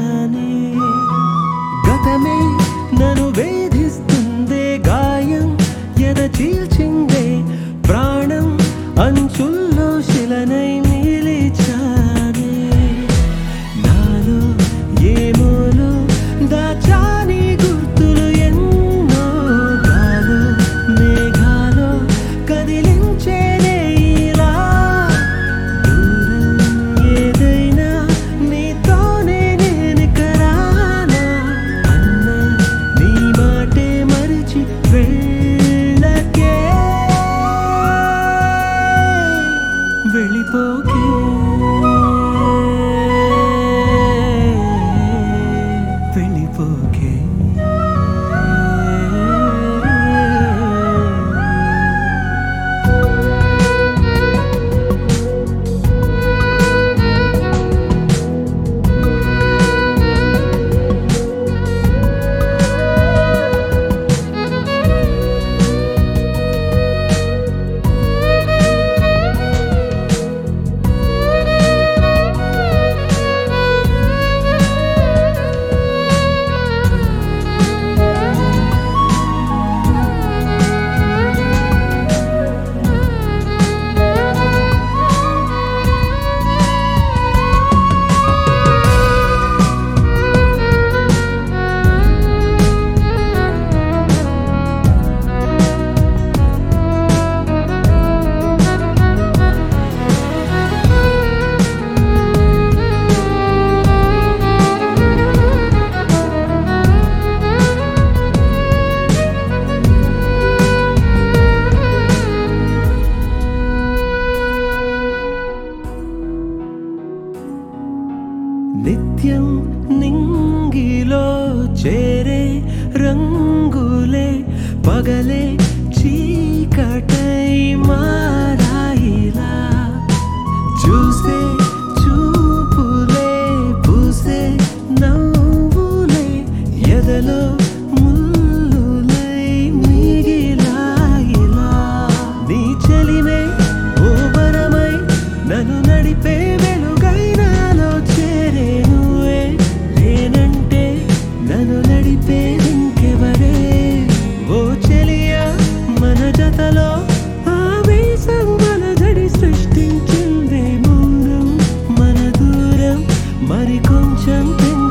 వేచానే గతమే నన్ను వేధిస్తుందే గాయం ఎద చీల్చిందే ప్రాణం అంచుల్లో శిలనై నిలిచానే నాలో ఏమోలో దాచాని గుర్తులు ఎన్నో గాలో మేఘాలో కదిలించేనే ఇలా దూరం ఏదైనా నీతోనే నేను కరానా అన్న నీ మాటే మరిచి వెళ్ళకే వెళ్ళిపోకే వెళ్ళిపోకే నిత్యం నింగిలో చేరే రంగులే పగలే చీకటై మారాయిలా చూసే చూపులే పూసే నవ్వులే ఎదలో ముల్లులై మిగిలాయిలా నీ చెలిమే ఓ వరమై నన్ను నడిపే వెలుగై నాలో చేరే నువ్వే నేనంటే నన్ను నడిపే ఇంకెవరే ఓ చెలియా మన జతలో ఆవేశం మన జడి సృష్టించిందే మౌనం మన దూరం మరి కొంచెం పెంచి